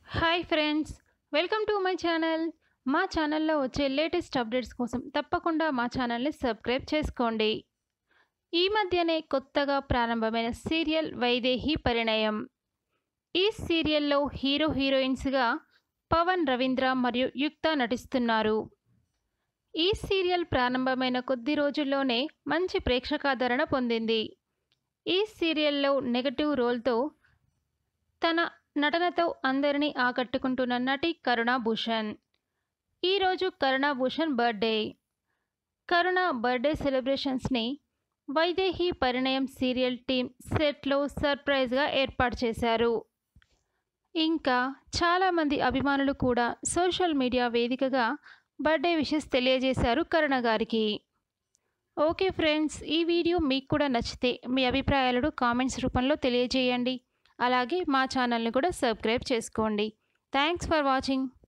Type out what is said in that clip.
hi friends welcome to my channel మా ఛానల్లో వచ్చే లేటెస్ట్ అప్డేట్స్ కోసం తప్పకుండా మా ఛానల్ని సబ్స్క్రైబ్ చేసుకోండి ఈ మధ్యనే కొత్తగా ప్రారంభమైన సీరియల్ వైదేహి పరిణయం ఈ సీరియల్లో హీరో హీరోయిన్స్గా పవన్ రవీంద్ర మరియు యుక్త నటిస్తున్నారు ఈ సీరియల్ ప్రారంభమైన కొద్ది రోజుల్లోనే మంచి ప్రేక్షకాదరణ పొందింది ఈ సీరియల్లో నెగటివ్ రోల్తో తన నటనతో అందరినీ ఆకట్టుకుంటున్న నటి కరుణాభూషణ్ ఈరోజు కరుణాభూషణ్ బర్త్డే కరుణ బర్త్డే సెలబ్రేషన్స్ని వైదేహి పరిణయం సీరియల్ టీం సెట్లో సర్ప్రైజ్గా ఏర్పాటు చేశారు ఇంకా చాలామంది అభిమానులు కూడా సోషల్ మీడియా వేదికగా బర్త్డే విషెస్ తెలియజేశారు కరుణ గారికి ఓకే ఫ్రెండ్స్ ఈ వీడియో మీకు కూడా నచ్చితే మీ అభిప్రాయాలను కామెంట్స్ రూపంలో తెలియజేయండి అలాగే మా ఛానల్ని కూడా సబ్స్క్రైబ్ చేసుకోండి థ్యాంక్స్ ఫర్ వాచింగ్